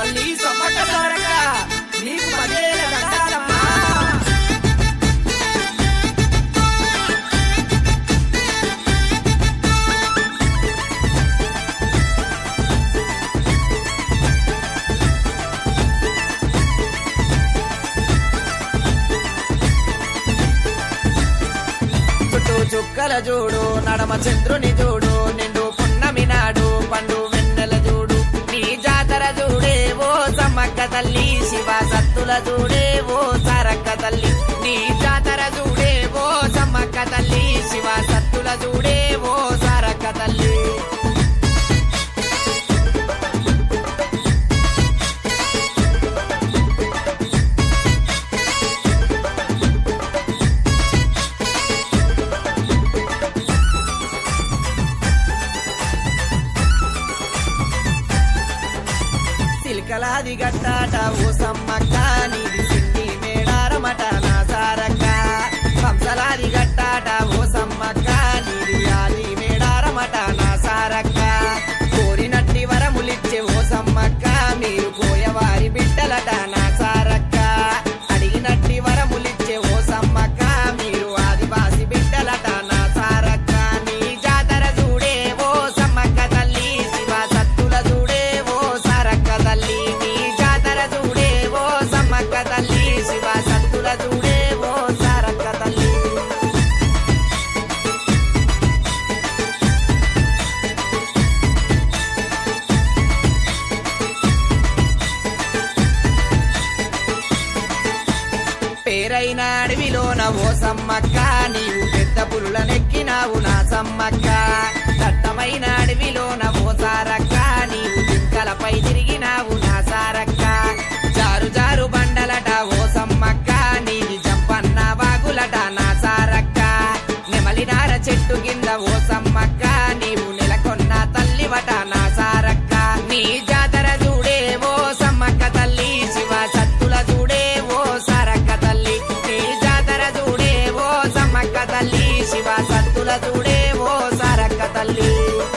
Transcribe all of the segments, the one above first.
తల్లి సమ్మక్క సారక్క నీకు పదేళ్ళ దండాలమ్మా చుట్టూ చుక్కల చూడు నడమ చంద్రుని చూడు నిండు పున్నమి నాడు పండు వెన్నెల చూడు నీ జాతర చూడే ఓ సమ్మక్క తల్లి శివ సత్తుల చూడే ఓ సారక్క తల్లి నీ జాతర చూడే ఓ సమ్మక్క తల్లి శివ సత్తుల చూడే ఓ సారక్క తల్లి సిల్కలాది గట్టాట ఓ సమ్మక్క నీది సిన్ని మేడారమట నా సారక్క కంసలాది గట్టాట ఓ సమ్మక్క నీది ఆది మేడారమట నా సారక్క కోరినట్టి వరములిచ్చే ఓ సమ్మక్క మీరు పోయవారి బిడ్డలట నా సారక్క అడిగినట్టి వరములిచ్చే ఓ సమ్మక్క మీరు ఆదివాసి బిడ్డలట నా సారక్క నీ జాతర చూడే ఓ సమ్మక్క తల్లి శివ సత్తుల చూడే ఓ సారక్క తల్లి నీ జాతర చూడే ఓ సమ్మక్క తల్లి శివ సత్తుల చూడే ఓ సారక్క తల్లి పేరైన అడవిలోన ఓ సమ్మక్క నీవు పెద్ద పులుల నెక్కినావు నా సమ్మక్క దట్టమైన అడవిలోన ఓ సారక్క నీవు జింకలపై తిరిగినావు నా సారక్క జారు జారు బండలట ఓ సమ్మక్క నీది జంపన్న వాగులట నా సారక్క నెమలినార చెట్టు కింద ఓ సమ్మక్క నీవు నెలకొన్న తల్లివట నా సారక్క నీ జాతర చూడే ఓ సమ్మక్క తల్లి శివ సత్తుల చూడే ఓ సారక్క తల్లి నీ జాతర చూడే ఓ సమ్మక్క తల్లి శివ సత్తుల చూడే ఓ సారక్క తల్లి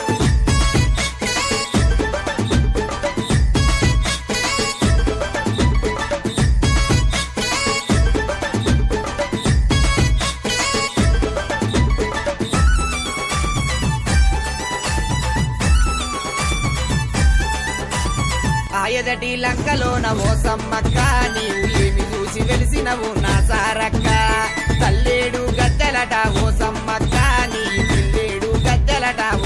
ఆయదటి లంకలోన ఓ సమ్మక్క నీవు ఏమి చూసి వెలిసినవు నా సారక్క తల్లేడు గద్దెలట ఓ సమ్మక్క నీ పిల్లేడు గద్దెలట